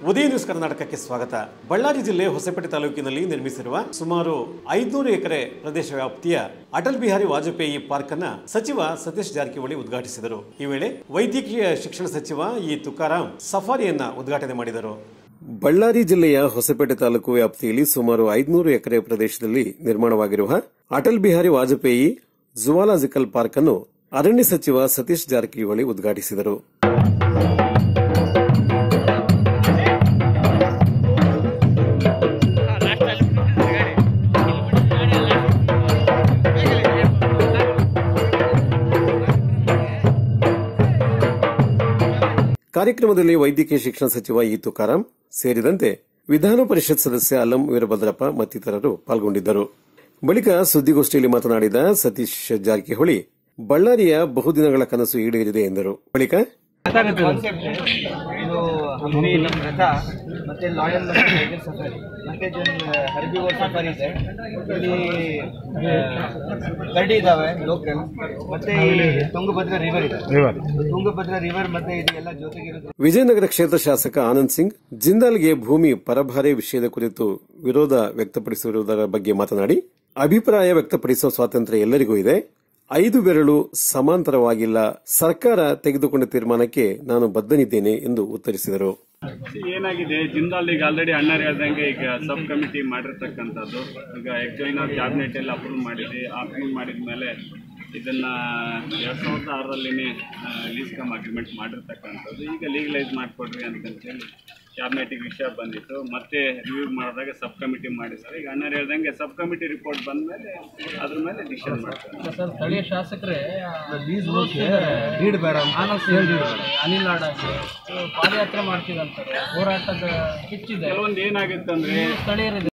ಉದಯ news ಕರ್ನಾಟಕಕ್ಕೆ ಸ್ವಾಗತ ಬಳ್ಳಾರಿ ಜಿಲ್ಲೆ ಹೊಸಪೇಟೆ ತಾಲೂಕಿನಲ್ಲಿ ನಿರ್ಮಿಸಿರುವ ಸುಮಾರು ಐದುನೂರು ಎಕರೆ ಪ್ರದೇಶ ವ್ಯಾಪ್ತಿಯ ಅಟಲ್ ಬಿಹಾರಿ ವಾಜಪೇಯಿ ಪಾರ್ಕ್ ಅನ್ನ ಸಚಿವ ಸತೀಶ್ ಜಾರಕಿಹೊಳಿ ಉದ್ಘಾಟಿಸಿದರು ಈ ವೇಳೆ ವೈದ್ಯಕೀಯ ಶಿಕ್ಷಣ ಸಚಿವ ಇ ತುಕಾರಾಂ ಸಫಾರಿಯನ್ನ ಉದ್ಘಾಟನೆ ಮಾಡಿದರು ಬಳ್ಳಾರಿ ಜಿಲ್ಲೆಯ ಹೊಸಪೇಟೆ ತಾಲೂಕು ವ್ಯಾಪ್ತಿಯಲ್ಲಿ ಸುಮಾರು ಐದುನೂರು ಎಕರೆ ಪ್ರದೇಶದಲ್ಲಿ ನಿರ್ಮಾಣವಾಗಿರುವ ಅಟಲ್ ಬಿಹಾರಿ ವಾಜಪೇಯಿ ಜುವಾಲಾಜಿಕಲ್ ಪಾರ್ಕ್ ಅನ್ನು ಅರಣ್ಯ ಸಚಿವ ಸತೀಶ್ ಜಾರಕಿಹೊಳಿ ಉದ್ಘಾಟಿಸಿದರು ಕಾರ್ಯಕ್ರಮದಲ್ಲಿ ವೈದ್ಯಕೀಯ ಶಿಕ್ಷಣ ಸಚಿವ ಇ ತುಕಾರಾಂ ಸೇರಿದಂತೆ ವಿಧಾನ ಪರಿಷತ್ ಸದಸ್ಯ ಅಲ್ಲಂ ವೀರಭದ್ರಪ್ಪ ಮತ್ತಿತರರು ಪಾಲ್ಗೊಂಡಿದ್ದರು ಬಳಿಕ ಸುದ್ದಿಗೋಷ್ಠಿಯಲ್ಲಿ ಮಾತನಾಡಿದ ಸತೀಶ್ ಜಾರಕಿಹೊಳಿ ಬಳ್ಳಾರಿಯ ಬಹುದಿನಗಳ ಕನಸು ಈಡೇರಿದೆ ಎಂದರು ಬಳಿಕ ಕಾನ್ಸೆಪ್ಟ್ ಇದು ಹಂಪಿ ನಮ್ಮ ರಥ ಮತ್ತೆ ಲಾಯಲ್ ಮತ್ತೆ ಟೈಗರ್ ಸಫಾರಿ ಮತ್ತೆ ಜೊನ್ ಹರ್ಬಿಗೋಲ್ ಸಫಾರಿ ಇದೆ ಇಲ್ಲಿ ಆ, ಕರಡಿ ಇದಾವೆ ಲೋಕಲ್ ಮತ್ತೆ ಇಲ್ಲಿ ತುಂಗಭದ್ರಾ ರಿವರ್ ಇದೆ ತುಂಗಭದ್ರಾ ರಿವರ್ ಮತ್ತೆ ಇದು ಎಲ್ಲ ಜೊತೆಗಿರೋದು ವಿಜಯನಗರ ಕ್ಷೇತ್ರ ಶಾಸಕ ಆನಂದ್ ಸಿಂಗ್ ಜಿಂದಾಲ್ಗೆ ಭೂಮಿ ಪರಭಾರೆ ವಿಷಯದ ಕುರಿತು ವಿರೋಧ ವ್ಯಕ್ತಪಡಿಸಿರುವುದರ ಬಗ್ಗೆ ಮಾತನಾಡಿ ಅಭಿಪ್ರಾಯ ವ್ಯಕ್ತಪಡಿಸುವ ಸ್ವಾತಂತ್ರ್ಯ ಎಲ್ಲರಿಗೂ ಇದೆ ಐದು ಬೆರಳು ಸಮಾಂತರವಾಗಿಲ್ಲ ಸರ್ಕಾರ ತೆಗೆದುಕೊಂಡ ತೀರ್ಮಾನಕ್ಕೆ ನಾನು ಬದ್ಧನಿದ್ದೇನೆ ಎಂದು ಉತ್ತರಿಸಿದರು ಏನಾಗಿದೆ ಜಿಂದಾಲ್ ಈಗ ಆಲ್ರೆಡಿ ಅಣ್ಣರು ಹೇಳ್ದಂಗೆ ಈಗ ಸಬ್ ಕಮಿಟಿ ಮಾಡಿರ್ತಕ್ಕಂಥದ್ದು ಈಗ ಆ್ಯಕ್ಚುಲಿ ನಾವು ಕ್ಯಾಬಿನೆಟ್ ಎಲ್ಲ ಅಪ್ರೂವ್ ಮಾಡಿದ್ವಿ ಅಪ್ರೂವ್ ಮಾಡಿದ ಮೇಲೆ ಇದನ್ನ ಎರಡು ಸಾವಿರದ ಆರರಲ್ಲಿನೇ ಲೀಸ್ ಕಮ್ ಅಗ್ರಿಮೆಂಟ್ ಮಾಡಿರ್ತಕ್ಕಂಥದ್ದು ಈಗ ಲೀಗಲೈಸ್ ಮಾಡಿಕೊಡ್ರಿ ಅಂತಂತೇಳಿ ಕ್ಯಾಬಿನೆಟಿಗೆ ವಿಷಯ ಬಂದಿತ್ತು ಮತ್ತೆ ರಿವ್ಯೂ ಮಾಡಿದಾಗ ಸಬ್ ಕಮಿಟಿ ಮಾಡಿದ್ದಾರೆ ಈಗ ಅಣ್ಣರು ಹೇಳ್ದಂಗೆ ಸಬ್ ಕಮಿಟಿ ರಿಪೋರ್ಟ್ ಬಂದ ಮೇಲೆ ಅದ್ರ ಮೇಲೆ ಡಿಸಿಷನ್ ಮಾಡ್ತಾರೆ ಸರ್ ಸ್ಥಳೀಯ ಶಾಸಕರೇ ಆನಂದ್ ಸಿಂಗ್ ಅನಿಲ್ ಆಡಾಗೆ ಪಾದಯಾತ್ರೆ ಮಾಡ್ತೀವಿ ಅಂತಾರೆ ಹೋರಾಟದ ಕಿಚ್ಚಿದೆ ಕೆಲವೊಂದು ಏನಾಗುತ್ತೆ ಅಂದ್ರೆ ಸ್ಥಳೀಯರಿದೆ